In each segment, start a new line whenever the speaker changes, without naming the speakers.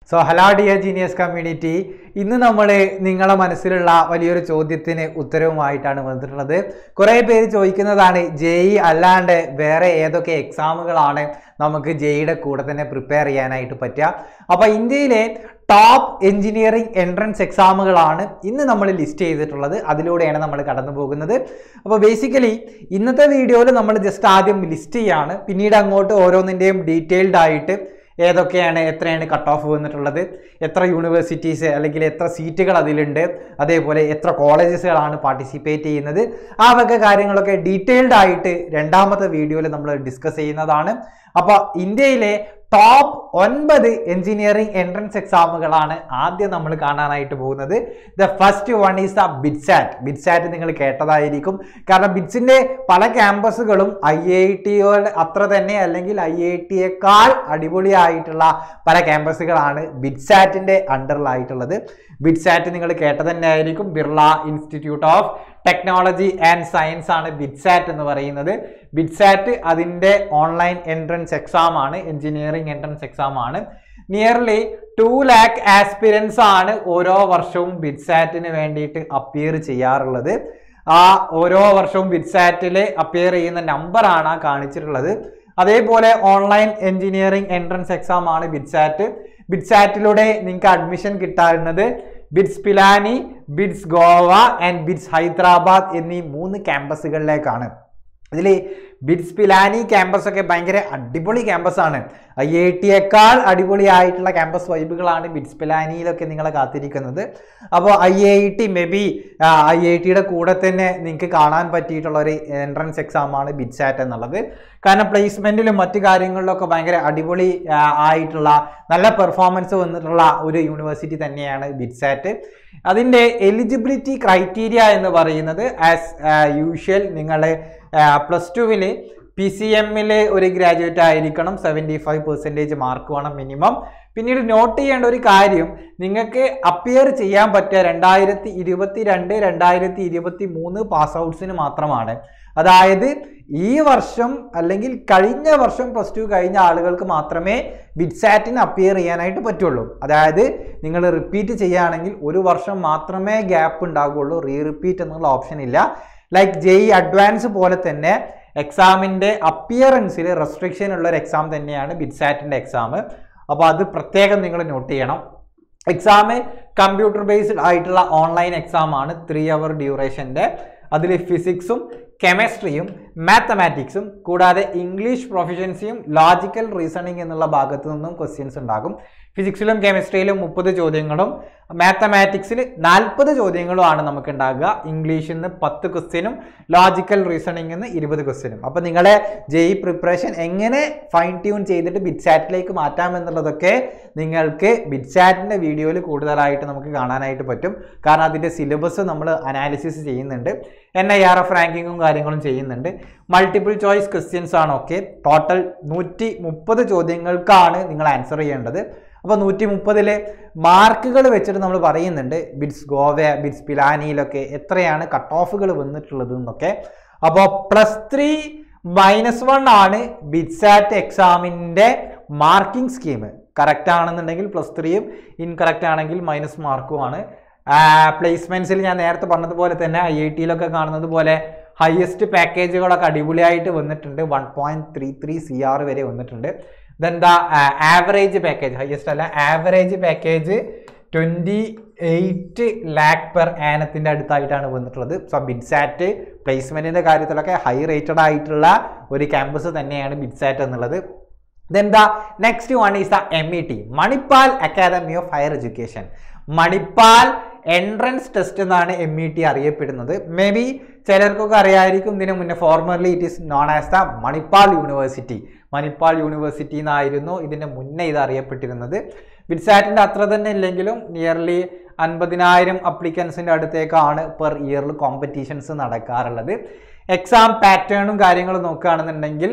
so hello dear genius community ഇന്ന് നമ്മൾ നിങ്ങളെ മനസ്സിലുള്ള വലിയൊരു ചോദ്യത്തിന് ഉത്തരവുമായിട്ടാണ് വന്നിട്ടുള്ളത് കുറേ പേര് ചോദിക്കുന്നതാണ് ജെഇ അല്ലാണ്ട് വേറെ ഏതൊക്കെ എക്സാമുകളാണ് നമുക്ക് ജെഇയുടെ കൂടെ തന്നെ പ്രിപ്പയർ ചെയ്യാനായിട്ട് പറ്റുക അപ്പോൾ ഇന്ത്യയിലെ ടോപ്പ് എഞ്ചിനീയറിംഗ് എൻട്രൻസ് എക്സാമുകളാണ് ഇന്ന് നമ്മൾ ലിസ്റ്റ് ചെയ്തിട്ടുള്ളത് അതിലൂടെയാണ് നമ്മൾ കടന്നു പോകുന്നത് അപ്പോൾ ബേസിക്കലി ഇന്നത്തെ വീഡിയോയിൽ നമ്മൾ ജസ്റ്റ് ആദ്യം ലിസ്റ്റ് ചെയ്യാണ് പിന്നീട് അങ്ങോട്ട് ഓരോന്നിൻ്റെയും ഡീറ്റെയിൽഡ് ആയിട്ട് ഏതൊക്കെയാണ് എത്രയാണ് കട്ട് ഓഫ് വന്നിട്ടുള്ളത് എത്ര യൂണിവേഴ്സിറ്റീസ് അല്ലെങ്കിൽ എത്ര സീറ്റുകൾ അതിലുണ്ട് അതേപോലെ എത്ര കോളേജസുകളാണ് പാർട്ടിസിപ്പേറ്റ് ചെയ്യുന്നത് ആ വക കാര്യങ്ങളൊക്കെ ഡീറ്റെയിൽഡ് ആയിട്ട് രണ്ടാമത്തെ വീഡിയോയിൽ നമ്മൾ ഡിസ്കസ് ചെയ്യുന്നതാണ് അപ്പോൾ ഇന്ത്യയിലെ ടോപ്പ് ഒൻപത് എഞ്ചിനീയറിംഗ് എൻട്രൻസ് എക്സാമുകളാണ് ആദ്യം നമ്മൾ കാണാനായിട്ട് പോകുന്നത് the first one is the BITSAT BITSAT നിങ്ങൾ കേട്ടതായിരിക്കും കാരണം ബിറ്റ്സിൻ്റെ പല ക്യാമ്പസുകളും ഐ ഐ ടിയുടെ അത്ര തന്നെ അല്ലെങ്കിൽ ഐ ഐ ടിയേക്കാൾ അടിപൊളിയായിട്ടുള്ള പല ക്യാമ്പസുകളാണ് ബിറ്റ്സാറ്റിൻ്റെ അണ്ടറിലായിട്ടുള്ളത് ബിറ്റ്സാറ്റ് നിങ്ങൾ കേട്ടത് തന്നെ ആയിരിക്കും Birla institute of technology and science ആണ് ബിറ്റ്സാറ്റ് എന്ന് പറയുന്നത് ബിറ്റ്സാറ്റ് അതിൻ്റെ ഓൺലൈൻ എൻട്രൻസ് എക്സാം ആണ് എഞ്ചിനീയറിംഗ് എൻട്രൻസ് എക്സാം ആണ് നിയർലി ടു ലാക്ക് ആസ്പിരൻസ് ആണ് ഓരോ വർഷവും ബിറ്റ്സാറ്റിന് വേണ്ടിയിട്ട് അപ്പിയർ ചെയ്യാറുള്ളത് ആ ഓരോ വർഷവും ബിറ്റ്സാറ്റിൽ അപ്പിയർ ചെയ്യുന്ന നമ്പറാണ് ആ കാണിച്ചിട്ടുള്ളത് അതേപോലെ ഓൺലൈൻ എഞ്ചിനീയറിംഗ് എൻട്രൻസ് എക്സാം ആണ് ബിറ്റ്സാറ്റ് ബിറ്റ്സാറ്റിലൂടെ നിങ്ങൾക്ക് അഡ്മിഷൻ കിട്ടാറുള്ളത് BITS Pilani BITS Goa and BITS Hyderabad എന്നീ മൂന്ന് ക്യാമ്പസുകളിലേക്കാണ് ഇതിൽ ബിറ്റ്സ് പിലാനി ക്യാമ്പസ് ഒക്കെ ഭയങ്കര അടിപൊളി ക്യാമ്പസാണ് ഐ ഐ ടിയേക്കാൾ അടിപൊളിയായിട്ടുള്ള ക്യാമ്പസ് വൈബുകളാണ് ബിറ്റ്സ് പിലാനിയിലൊക്കെ നിങ്ങളെ കാത്തിരിക്കുന്നത് അപ്പോൾ I I T maybe I I ടിയുടെ കൂടെ തന്നെ നിങ്ങൾക്ക് കാണാൻ പറ്റിയിട്ടുള്ള ഒരു എൻട്രൻസ് എക്സാമാണ് ബിറ്റ്സാറ്റ് എന്നുള്ളത് കാരണം പ്ലേസ്മെൻറ്റിലും മറ്റു കാര്യങ്ങളിലൊക്കെ ഭയങ്കര അടിപൊളി ആ, ആയിട്ടുള്ള നല്ല പെർഫോമൻസ് വന്നിട്ടുള്ള ഒരു യൂണിവേഴ്സിറ്റി തന്നെയാണ് ബിറ്റ്സാറ്റ് അതിൻ്റെ എലിജിബിലിറ്റി ക്രൈറ്റീരിയ എന്ന് പറയുന്നത് ആസ് യൂഷ്വൽ നിങ്ങൾ പ്ലസ് ടുവിൽ പി സി എമ്മിൽ ഒരു ഗ്രാജുവേറ്റ് ആയിരിക്കണം സെവൻറ്റി ഫൈവ് പെർസെൻറ്റേജ് മാർക്ക് വേണം മിനിമം പിന്നീട് നോട്ട് ചെയ്യേണ്ട ഒരു കാര്യം നിങ്ങൾക്ക് അപ്പിയർ ചെയ്യാൻ പറ്റുക രണ്ടായിരത്തി ഇരുപത്തി രണ്ട് രണ്ടായിരത്തി ഇരുപത്തി മൂന്ന് പാസ് ഔട്ട്സിന് മാത്രമാണ് അതായത് ഈ വർഷം അല്ലെങ്കിൽ കഴിഞ്ഞ വർഷം പ്ലസ് ടു കഴിഞ്ഞ ആളുകൾക്ക് മാത്രമേ ബിറ്റ്സാറ്റിന് അപ്പിയർ ചെയ്യാനായിട്ട് പറ്റുള്ളൂ അതായത് നിങ്ങൾ റിപ്പീറ്റ് ചെയ്യുകയാണെങ്കിൽ ഒരു വർഷം മാത്രമേ ഗ്യാപ്പ് ഉണ്ടാകുള്ളൂ റീ റിപ്പീറ്റ് എന്നുള്ള ഓപ്ഷൻ ഇല്ല ലൈക്ക് ജെഇ അഡ്വാൻസ് പോലെ തന്നെ എക്സാമിൻ്റെ അപ്പിയറൻസിൽ റെസ്ട്രിക്ഷൻ ഉള്ള ഒരു എക്സാം തന്നെയാണ് ബിറ്റ്സാറ്റിൻ്റെ എക്സാം അപ്പോൾ അത് പ്രത്യേകം നിങ്ങൾ നോട്ട് ചെയ്യണം എക്സാം കമ്പ്യൂട്ടർ ബേസ്ഡ് ആയിട്ടുള്ള ഓൺലൈൻ എക്സാം ആണ് ത്രീ അവർ ഡ്യൂറേഷൻ്റെ അതിൽ ഫിസിക്സും കെമിസ്ട്രിയും മാത്തമാറ്റിക്സും കൂടാതെ ഇംഗ്ലീഷ് പ്രൊഫഷൻസിയും ലോജിക്കൽ റീസണിങ് എന്നുള്ള ഭാഗത്തു നിന്നും ക്വസ്റ്റ്യൻസ് ഉണ്ടാകും ഫിസിക്സിലും കെമിസ്ട്രിയിലും മുപ്പത് ചോദ്യങ്ങളും മാത്തമാറ്റിക്സിൽ നാൽപ്പത് ചോദ്യങ്ങളുമാണ് നമുക്ക് ഉണ്ടാകുക ഇംഗ്ലീഷിൽ നിന്ന് പത്ത് ക്വസ്റ്റ്യനും ലോജിക്കൽ റീസണിംഗ് നിന്ന് ഇരുപത് ക്വസ്റ്റ്യനും അപ്പോൾ നിങ്ങളെ ജെഇ പ്രിപ്പറേഷൻ എങ്ങനെ ഫൈൻ ട്യൂൺ ചെയ്തിട്ട് ബിറ്റ്സാറ്റിലേക്ക് മാറ്റാമെന്നുള്ളതൊക്കെ നിങ്ങൾക്ക് ബിറ്റ്സാറ്റിൻ്റെ വീഡിയോയിൽ കൂടുതലായിട്ട് നമുക്ക് കാണാനായിട്ട് പറ്റും കാരണം അതിൻ്റെ സിലബസ് നമ്മൾ അനാലിസിസ് ചെയ്യുന്നുണ്ട് എൻ ഐ ആർ എഫ് റാങ്കിങ്ങും കാര്യങ്ങളും ചെയ്യുന്നുണ്ട് മൾട്ടിപ്പിൾ ചോയ്സ് ക്വസ്റ്റ്യൻസ് ആണ് ഓക്കെ ടോട്ടൽ നൂറ്റി മുപ്പത് ചോദ്യങ്ങൾക്കാണ് നിങ്ങൾ ആൻസർ ചെയ്യേണ്ടത് അപ്പോൾ നൂറ്റി മുപ്പതിലെ മാർക്കുകൾ വെച്ചിട്ട് നമ്മൾ പറയുന്നുണ്ട് ബിറ്റ്സ് ഗോവ ബിറ്റ്സ് പിലാനിയിലൊക്കെ എത്രയാണ് കട്ട് ഓഫുകൾ വന്നിട്ടുള്ളത് എന്നൊക്കെ അപ്പോൾ പ്ലസ് ത്രീ മൈനസ് വൺ ആണ് ബിറ്റ്സാറ്റ് എക്സാമിൻ്റെ മാർക്കിംഗ് സ്കീം കറക്റ്റ് ആണെന്നുണ്ടെങ്കിൽ പ്ലസ് ത്രീയും ഇൻകറക്റ്റ് ആണെങ്കിൽ മൈനസ് മാർക്കുമാണ് പ്ലേസ്മെൻറ്റ്സിൽ ഞാൻ നേരത്തെ പറഞ്ഞതുപോലെ തന്നെ ഐ ഐ ടിയിലൊക്കെ കാണുന്നത് പോലെ ഹയസ്റ്റ് പാക്കേജുകളൊക്കെ അടിപൊളിയായിട്ട് വന്നിട്ടുണ്ട് one point three three C R വരെ വന്നിട്ടുണ്ട് then the average package highest അല്ല average package twenty eight lakh per ആനത്തിൻ്റെ അടുത്തായിട്ടാണ് വന്നിട്ടുള്ളത് സോ ബിറ്റ്സാറ്റ് പ്ലേസ്മെൻറ്റിൻ്റെ കാര്യത്തിലൊക്കെ ഹൈ റേറ്റഡ് ആയിട്ടുള്ള ഒരു ക്യാമ്പസ് തന്നെയാണ് ബിറ്റ്സാറ്റ് എന്നുള്ളത് then the next one is the M E T Manipal academy of higher education Manipal entrance test എന്നാണ് എം ഇ ടി അറിയപ്പെടുന്നത് മേ ബി ചിലർക്കൊക്കെ അറിയായിരിക്കും ഇതിന് മുന്നേ formerly it is known as the Manipal university Manipal university എന്നായിരുന്നു ഇതിൻ്റെ മുന്നേ ഇത് അറിയപ്പെട്ടിരുന്നത് ബിറ്റ്സാറ്റിൻ്റെ അത്ര തന്നെ ഇല്ലെങ്കിലും നിയർലി അൻപതിനായിരം അപ്ലിക്കൻസിൻ്റെ അടുത്തേക്കാണ് പെർ ഇയറിൽ കോമ്പറ്റീഷൻസ് നടക്കാറുള്ളത് എക്സാം പാറ്റേണും കാര്യങ്ങളും നോക്കുകയാണെന്നുണ്ടെങ്കിൽ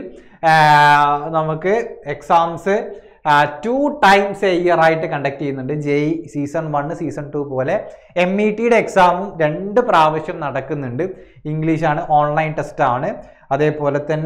ആഹ് നമുക്ക് exams two times a year ആയിട്ട് കണ്ടക്ട് ചെയ്യുന്നുണ്ട് JEE season one season two പോലെ എം ഇ ടിയുടെ എക്സാമും രണ്ട് പ്രാവശ്യം നടക്കുന്നുണ്ട് ഇംഗ്ലീഷാണ് ഓൺലൈൻ ടെസ്റ്റാണ് അതേപോലെ തന്നെ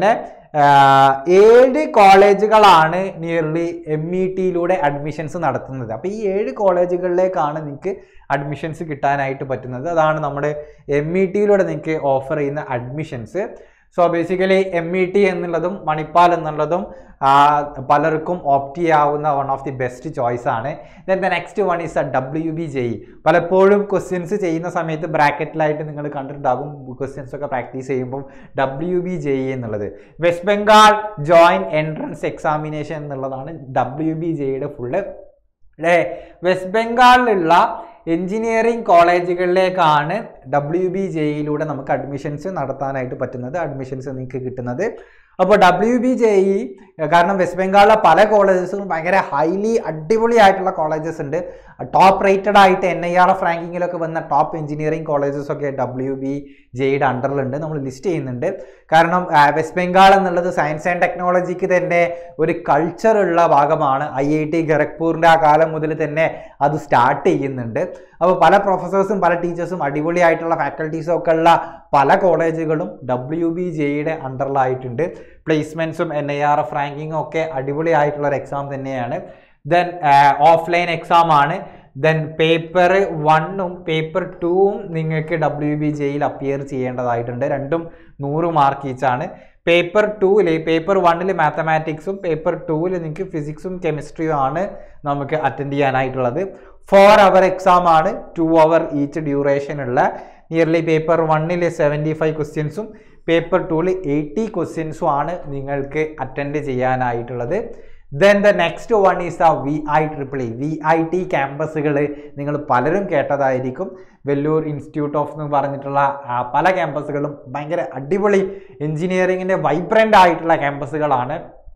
ഏഴ് കോളേജുകളാണ് നിയർലി എം ഇ ടിയിലൂടെ അഡ്മിഷൻസ് നടത്തുന്നത് അപ്പോൾ ഈ ഏഴ് കോളേജുകളിലേക്കാണ് നിങ്ങൾക്ക് അഡ്മിഷൻസ് കിട്ടാനായിട്ട് പറ്റുന്നത് അതാണ് നമ്മുടെ എം ഇ ടിയിലൂടെ നിങ്ങൾക്ക് ഓഫർ ചെയ്യുന്ന admissions so basically M E T എന്നുള്ളതും മണിപ്പാൽ എന്നുള്ളതും ആ, പലർക്കും ഓപ്റ്റ് ചെയ്യാവുന്ന one of the best choice ആണ് then the next one is a W B J പലപ്പോഴും ക്വസ്റ്റ്യൻസ് ചെയ്യുന്ന സമയത്ത് ബ്രാക്കറ്റിലായിട്ട് നിങ്ങൾ കണ്ടിട്ടുണ്ടാകും ക്വസ്റ്റ്യൻസ് ഒക്കെ പ്രാക്ടീസ് ചെയ്യുമ്പോൾ ഡബ്ല്യു ബി ജെ എന്നുള്ളത് west Bengal joint entrance examination എന്നുള്ളതാണ് ഡബ്ല്യു ബി ജെയുടെ ഫുള്ള് അല്ലേ വെസ്റ്റ് ബംഗാളിലുള്ള എഞ്ചിനീയറിംഗ് കോളേജുകളിലേക്കാണ് ഡബ്ല്യു ബി ജെയിലൂടെ നമുക്ക് അഡ്മിഷൻസ് നടത്താനായിട്ട് പറ്റുന്നത് അഡ്മിഷൻസ് നിങ്ങൾക്ക് കിട്ടുന്നത് അപ്പോൾ ഡബ്ല്യു ബി ജെ ഇ കാരണം വെസ്റ്റ് ബംഗാളിലെ പല കോളേജസും ഭയങ്കര ഹൈലി അടിപൊളിയായിട്ടുള്ള കോളേജസ് ഉണ്ട് ടോപ്പ് റേറ്റഡ് ആയിട്ട് എൻ ഐ ആർ എഫ് റാങ്കിങ്ങിലൊക്കെ വന്ന ടോപ്പ് എഞ്ചിനീയറിംഗ് കോളേജസ് ഒക്കെ ഡബ്ല്യു ബി ജെയുടെ അണ്ടറിലുണ്ട് നമ്മൾ ലിസ്റ്റ് ചെയ്യുന്നുണ്ട് കാരണം ആ, വെസ്റ്റ് ബംഗാൾ എന്നുള്ളത് സയൻസ് ആൻഡ് ടെക്നോളജിക്ക് തന്നെ ഒരു കൾച്ചർ ഉള്ള ഭാഗമാണ് ഐ ഐ ടി ഖരഗ്പൂരിൻ്റെ ആ കാലം മുതൽ തന്നെ അത് സ്റ്റാർട്ട് ചെയ്യുന്നുണ്ട് അപ്പോൾ പല പ്രൊഫസേഴ്സും പല ടീച്ചേഴ്സും അടിപൊളിയായിട്ടുള്ള ഫാക്കൽറ്റീസും ഒക്കെ ഉള്ള പല കോളേജുകളും ഡബ്ല്യു ബി ജെയുടെ അണ്ടറിലായിട്ടുണ്ട് പ്ലേസ്മെൻറ്റ്സും എൻ ഐ ആർ എഫ് റാങ്കിങ്ങും ഒക്കെ അടിപൊളിയായിട്ടുള്ള ഒരു എക്സാം തന്നെയാണ് ദെൻ ഓഫ്ലൈൻ എക്സാം ആണ് ദെൻ പേപ്പർ വണ്ണും പേപ്പർ ടൂവും നിങ്ങൾക്ക് ഡബ്ല്യു ബി ജെയിൽ അപ്പിയർ ചെയ്യേണ്ടതായിട്ടുണ്ട് രണ്ടും നൂറ് മാർക്ക് ഈച്ചാണ് പേപ്പർ ടൂവിൽ പേപ്പർ വണ്ണിൽ മാത്തമാറ്റിക്സും പേപ്പർ ടൂവിൽ നിങ്ങൾക്ക് ഫിസിക്സും കെമിസ്ട്രിയും ആണ് നമുക്ക് അറ്റൻഡ് ചെയ്യാനായിട്ടുള്ളത് ഫോർ അവർ എക്സാം ആണ് ടു അവർ ഈച്ച് ഡ്യൂറേഷൻ ഉള്ള നിയർലി പേപ്പർ വണ്ണിൽ സെവൻറ്റി ഫൈവ് ക്വസ്റ്റ്യൻസും പേപ്പർ ടൂവിൽ എയ്റ്റി ക്വസ്റ്റ്യൻസും ആണ് നിങ്ങൾക്ക് അറ്റൻഡ് ചെയ്യാനായിട്ടുള്ളത് then the next one is the V I triple E V I T ക്യാമ്പസുകൾ നിങ്ങൾ പലരും കേട്ടതായിരിക്കും വെല്ലൂർ ഇൻസ്റ്റിറ്റ്യൂട്ട് ഓഫ് എന്ന് പറഞ്ഞിട്ടുള്ള ആ, പല ക്യാമ്പസുകളും ഭയങ്കര അടിപൊളി എഞ്ചിനീയറിങ്ങിൻ്റെ വൈബ്രൻ്റ് ആയിട്ടുള്ള ക്യാമ്പസുകളാണ്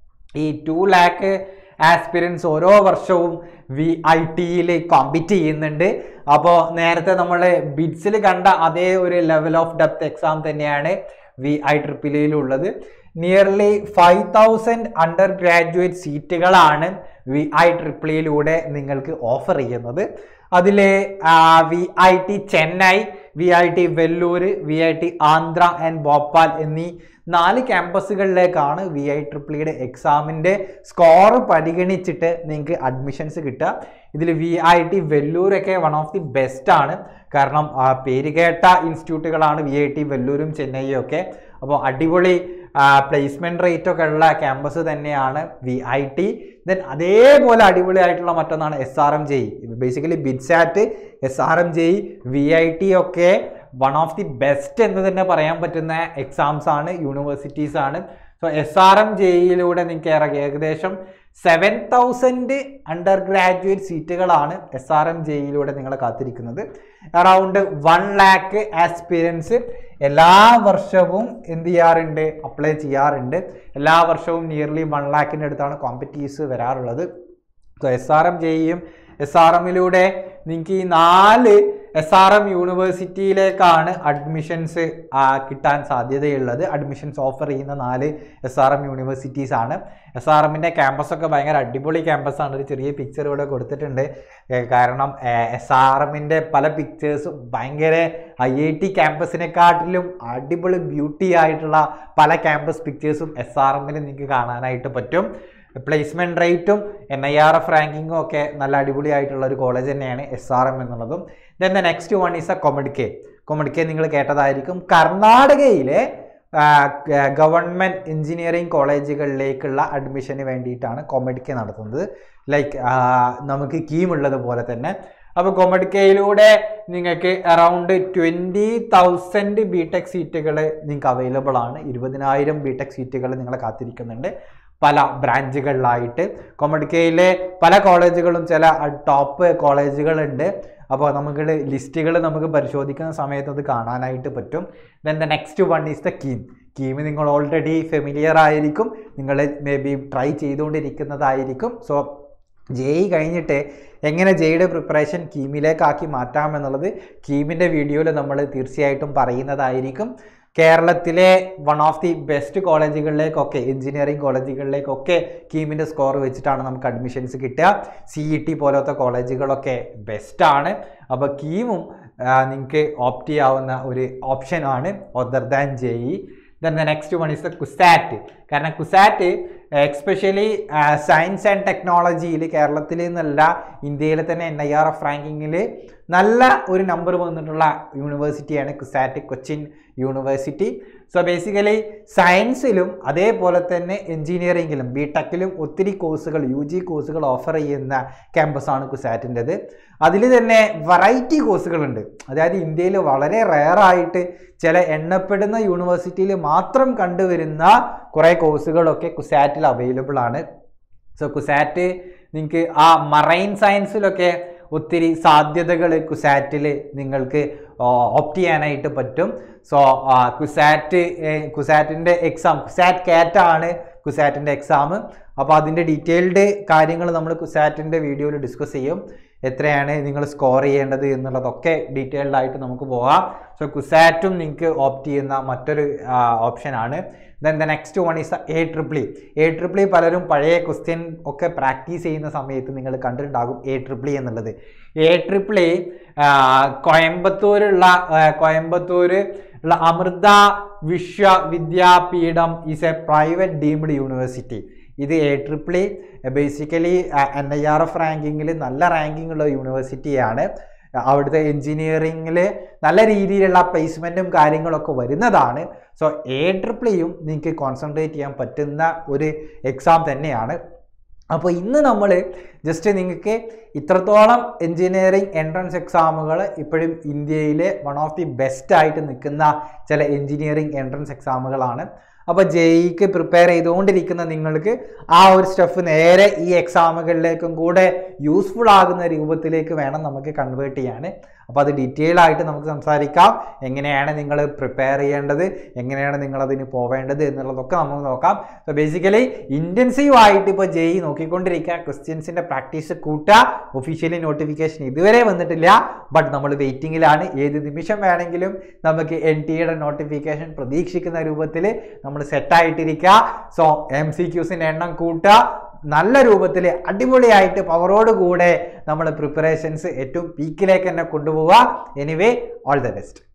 ഈ ടു ലാക്ക് ആസ്പിരൻസ് ഓരോ വർഷവും വി ഐ ടിയിൽ കോമ്പീറ്റ് ചെയ്യുന്നുണ്ട് അപ്പോൾ നേരത്തെ നമ്മൾ ബിഡ്സിൽ കണ്ട അതേ ഒരു ലെവൽ ഓഫ് ഡെപ്ത് എക്സാം തന്നെയാണ് വി ഐ ട്രിപ്പിളിയിലുള്ളത് nearly five thousand undergraduate സീറ്റുകളാണ് വി ഐ ട്രിപ്പിളിയിലൂടെ നിങ്ങൾക്ക് ഓഫർ ചെയ്യുന്നത് അതിൽ V I T Chennai V I T Vellore V I T Andhra and Bhopal എന്നീ നാല് ക്യാമ്പസുകളിലേക്കാണ് വി ഐ ട്രിപ്പിളിയുടെ എക്സാമിൻ്റെ സ്കോർ പരിഗണിച്ചിട്ട് നിങ്ങൾക്ക് അഡ്മിഷൻസ് കിട്ടുക ഇതിൽ വി ഐ ടി വെല്ലൂരൊക്കെ വൺ ഓഫ് ദി ബെസ്റ്റ് ആണ് കാരണം ആ, പേര് കേട്ട ഇൻസ്റ്റിറ്റ്യൂട്ടുകളാണ് വി ഐ ടി വെല്ലൂരും ചെന്നൈയും ഒക്കെ അപ്പോൾ അടിപൊളി പ്ലേസ്മെൻറ്റ് റേറ്റ് ഒക്കെ ഉള്ള ക്യാമ്പസ് തന്നെയാണ് വി ഐ ടി ദെൻ അതേപോലെ അടിപൊളിയായിട്ടുള്ള മറ്റൊന്നാണ് S R M J basically BITSAT S R M J V I T ഒക്കെ വൺ ഓഫ് ദി ബെസ്റ്റ് എന്ന് തന്നെ പറയാൻ പറ്റുന്ന എക്സാംസ് ആണ് യൂണിവേഴ്സിറ്റീസ് ആണ് സോ എസ് ആർ എം ജെയിലൂടെ നിങ്ങൾക്ക് ഇറങ്ങി ഏകദേശം സെവൻ തൗസൻഡ് അണ്ടർ ഗ്രാജുവേറ്റ് സീറ്റുകളാണ് എസ് ആർ എം ജെയിലൂടെ നിങ്ങളെ കാത്തിരിക്കുന്നത് അറൗണ്ട് വൺ ലാക്ക് ആസ്പിരൻസ് എല്ലാ വർഷവും എന്ത് ചെയ്യാറുണ്ട് അപ്ലൈ ചെയ്യാറുണ്ട് എല്ലാ വർഷവും നിയർലി വൺ ലാക്കിൻ്റെ അടുത്താണ് കോമ്പറ്റീവ്സ് വരാറുള്ളത് സോ എസ് ആർ എം ജെയും എസ് ആർ എമ്മിലൂടെ നിങ്ങൾക്ക് ഈ നാല് എസ് ആർ എം യൂണിവേഴ്സിറ്റിയിലേക്കാണ് അഡ്മിഷൻസ് കിട്ടാൻ സാധ്യതയുള്ളത് അഡ്മിഷൻസ് ഓഫർ ചെയ്യുന്ന നാല് എസ് ആർ എം യൂണിവേഴ്സിറ്റീസ് ആണ് എസ് ആർ എമ്മിൻ്റെ ക്യാമ്പസൊക്കെ ഭയങ്കര അടിപൊളി ക്യാമ്പസാണ് ഒരു ചെറിയ പിക്ചർ ഇവിടെ കൊടുത്തിട്ടുണ്ട് ഏ, കാരണം എസ് ആർ എമ്മിൻ്റെ പല പിക്ചേഴ്സും ഭയങ്കര ഐ ഐ ടി ക്യാമ്പസിനെക്കാട്ടിലും അടിപൊളി ബ്യൂട്ടി ആയിട്ടുള്ള പല ക്യാമ്പസ് പിക്ചേഴ്സും എസ് ആർ എമ്മിൽ നിങ്ങൾക്ക് കാണാനായിട്ട് പറ്റും പ്ലേസ്മെൻറ്റ് റേറ്റും എൻ ഐ ആർ എഫ് റാങ്കിങ്ങും ഒക്കെ നല്ല അടിപൊളിയായിട്ടുള്ള ഒരു കോളേജ് തന്നെയാണ് എസ് ആർ എം എന്നുള്ളതും then the next one is a COMEDK COMEDK നിങ്ങൾ കേട്ടതായിരിക്കും കർണാടകയിലെ ഗവൺമെൻറ് എഞ്ചിനീയറിംഗ് കോളേജുകളിലേക്കുള്ള അഡ്മിഷന് വേണ്ടിയിട്ടാണ് കൊമഡിക്കെ നടത്തുന്നത് ലൈക്ക് നമുക്ക് കീമുള്ളത് പോലെ തന്നെ അപ്പോൾ കൊമഡിക്കയിലൂടെ നിങ്ങൾക്ക് around twenty thousand B tech സീറ്റുകൾ നിങ്ങൾക്ക് അവൈലബിൾ ആണ് ഇരുപതിനായിരം ബി ടെക് സീറ്റുകൾ നിങ്ങളെ കാത്തിരിക്കുന്നുണ്ട് പല ബ്രാഞ്ചുകളിലായിട്ട് കൊമഡിക്കയിലെ പല കോളേജുകളും ചില ടോപ്പ് കോളേജുകളുണ്ട് അപ്പോൾ നമുക്ക് ലിസ്റ്റുകൾ നമുക്ക് പരിശോധിക്കുന്ന സമയത്ത് അത് കാണാനായിട്ട് പറ്റും then the next one is the KEAM KEAM നിങ്ങൾ ഓൾറെഡി ഫെമിലിയർ ആയിരിക്കും നിങ്ങൾ മേ ബി ട്രൈ ചെയ്തുകൊണ്ടിരിക്കുന്നതായിരിക്കും സോ ജെയ് കഴിഞ്ഞിട്ട് എങ്ങനെ ജെയുടെ പ്രിപ്പറേഷൻ കീമിലേക്കാക്കി മാറ്റാം എന്നുള്ളത് കീമിൻ്റെ വീഡിയോയിൽ നമ്മൾ തീർച്ചയായിട്ടും പറയുന്നതായിരിക്കും കേരളത്തിലെ വൺ ഓഫ് ദി ബെസ്റ്റ് കോളേജുകളിലേക്കൊക്കെ എഞ്ചിനീയറിംഗ് കോളേജുകളിലേക്കൊക്കെ കീമിൻ്റെ സ്കോർ വെച്ചിട്ടാണ് നമുക്ക് അഡ്മിഷൻസ് കിട്ടുക സി ഇ ടി പോലത്തെ കോളേജുകളൊക്കെ ബെസ്റ്റാണ് അപ്പോൾ കീമും നിങ്ങൾക്ക് ഓപ്റ്റ് ചെയ്യാവുന്ന ഒരു ഓപ്ഷനാണ് other than J E then the next one is the CUSAT കാരണം കുസാറ്റ് എക്സ്പെഷ്യലി സയൻസ് ആൻഡ് ടെക്നോളജിയിൽ കേരളത്തിൽ നിന്നല്ല ഇന്ത്യയിലെ തന്നെ എൻ ഐ ആർ എഫ് റാങ്കിങ്ങിൽ നല്ല ഒരു നമ്പർ വന്നിട്ടുള്ള യൂണിവേഴ്സിറ്റിയാണ് CUSAT Cochin university so basically സയൻസിലും അതേപോലെ തന്നെ എഞ്ചിനീയറിംഗിലും ബി ടെക്കിലും ഒത്തിരി കോഴ്സുകൾ യു ജി കോഴ്സുകൾ ഓഫർ ചെയ്യുന്ന ക്യാമ്പസാണ് കുസാറ്റിൻ്റെത് അതിൽ തന്നെ വെറൈറ്റി കോഴ്സുകളുണ്ട് അതായത് ഇന്ത്യയിൽ വളരെ റെയറായിട്ട് ചില എണ്ണപ്പെടുന്ന യൂണിവേഴ്സിറ്റിയിൽ മാത്രം കണ്ടുവരുന്ന കുറേ കോഴ്സുകളൊക്കെ കുസാറ്റിൽ അവൈലബിൾ ആണ് സോ കുസാറ്റ് നിങ്ങൾക്ക് ആ മറൈൻ സയൻസിലൊക്കെ ഒത്തിരി സാധ്യതകൾ കുസാറ്റിൽ നിങ്ങൾക്ക് ഓപ്റ്റ് ചെയ്യാനായിട്ട് പറ്റും സോ കുസാറ്റ് കുസാറ്റിൻ്റെ എക്സാം കുസാറ്റ് കാറ്റാണ് കുസാറ്റിൻ്റെ എക്സാം അപ്പോൾ അതിൻ്റെ ഡീറ്റെയിൽഡ് കാര്യങ്ങൾ നമ്മൾ കുസാറ്റിൻ്റെ വീഡിയോയിൽ ഡിസ്കസ് ചെയ്യും എത്രയാണ് നിങ്ങൾ സ്കോർ ചെയ്യേണ്ടത് എന്നുള്ളതൊക്കെ ഡീറ്റെയിൽഡ് ആയിട്ട് നമുക്ക് പോകാം സോ കുസാറ്റും നിങ്ങൾക്ക് ഓപ്റ്റ് ചെയ്യുന്ന മറ്റൊരു ഓപ്ഷനാണ് then the next one is A triple E A triple E പലരും പഴയ ക്വസ്റ്റ്യൻ ഒക്കെ പ്രാക്ടീസ് ചെയ്യുന്ന സമയത്ത് നിങ്ങൾ കണ്ടിട്ടുണ്ടാകും എ ട്രിപ്പിളി എന്നുള്ളത് എ ട്രിപ്പിളി കോയമ്പത്തൂരുള്ള കോയമ്പത്തൂർ ഉള്ള Amrita Vishwavidyapeetham is a private deemed university ഇത് A triple E basically N I R F റാങ്കിങ്ങിൽ നല്ല റാങ്കിങ് ഉള്ള യൂണിവേഴ്സിറ്റിയാണ് അവിടുത്തെ എൻജിനീയറിങ്ങിൽ നല്ല രീതിയിലുള്ള പ്ലേസ്മെൻറ്റും കാര്യങ്ങളൊക്കെ വരുന്നതാണ് സോ എ ട്രിപ്പിളിയും നിങ്ങൾക്ക് കോൺസെൻട്രേറ്റ് ചെയ്യാൻ പറ്റുന്ന ഒരു എക്സാം തന്നെയാണ് അപ്പോൾ ഇന്ന് നമ്മൾ ജസ്റ്റ് നിങ്ങൾക്ക് ഇത്രത്തോളം എൻജിനീയറിംഗ് എൻട്രൻസ് എക്സാമുകൾ ഇപ്പോഴും ഇന്ത്യയിലെ വൺ ഓഫ് ദി ബെസ്റ്റ് ആയിട്ട് നിൽക്കുന്ന ചില എൻജിനീയറിംഗ് എൻട്രൻസ് എക്സാമുകളാണ് അപ്പോൾ ജെഇക്ക് പ്രിപ്പയർ ചെയ്തുകൊണ്ടിരിക്കുന്ന നിങ്ങൾക്ക് ആ ഒരു സ്റ്റഫ് നേരെ ഈ എക്സാമുകളിലേക്കും കൂടെ യൂസ്ഫുൾ ആകുന്ന രൂപത്തിലേക്ക് വേണം നമുക്ക് കൺവേർട്ട് ചെയ്യാൻ അപ്പോൾ അത് ഡീറ്റെയിൽ ആയിട്ട് നമുക്ക് സംസാരിക്കാം എങ്ങനെയാണ് നിങ്ങൾ പ്രിപ്പയർ ചെയ്യേണ്ടത് എങ്ങനെയാണ് നിങ്ങൾ അതിന് പോവേണ്ടത് എന്നുള്ളതൊക്കെ നമുക്ക് നോക്കാം സോ ബേസിക്കലി ഇൻറ്റൻസീവ് ആയിട്ട് ഇപ്പോൾ ജെഇ നോക്കിക്കൊണ്ടിരിക്കുക ക്വസ്റ്റ്യൻസിൻ്റെ പ്രാക്ടീസ് കൂട്ടുക ഒഫീഷ്യലി നോട്ടിഫിക്കേഷൻ ഇതുവരെ വന്നിട്ടില്ല ബട്ട് നമ്മൾ വെയിറ്റിങ്ങിലാണ് ഏത് നിമിഷം വേണമെങ്കിലും നമുക്ക് എൻ ടിയുടെ നോട്ടിഫിക്കേഷൻ പ്രതീക്ഷിക്കുന്ന രൂപത്തിൽ നമ്മൾ സെറ്റായിട്ടിരിക്കുക സോ എം സി ക്യൂസിൻ്റെ എണ്ണം കൂട്ടുക നല്ല രൂപത്തിൽ അടിപൊളിയായിട്ട് പവറോട് കൂടെ നമ്മൾ പ്രിപ്പറേഷൻസ് ഏറ്റവും പീക്കിലേക്ക് തന്നെ കൊണ്ടുപോവുക എനിവേ ഓൾ ദ ബെസ്റ്റ്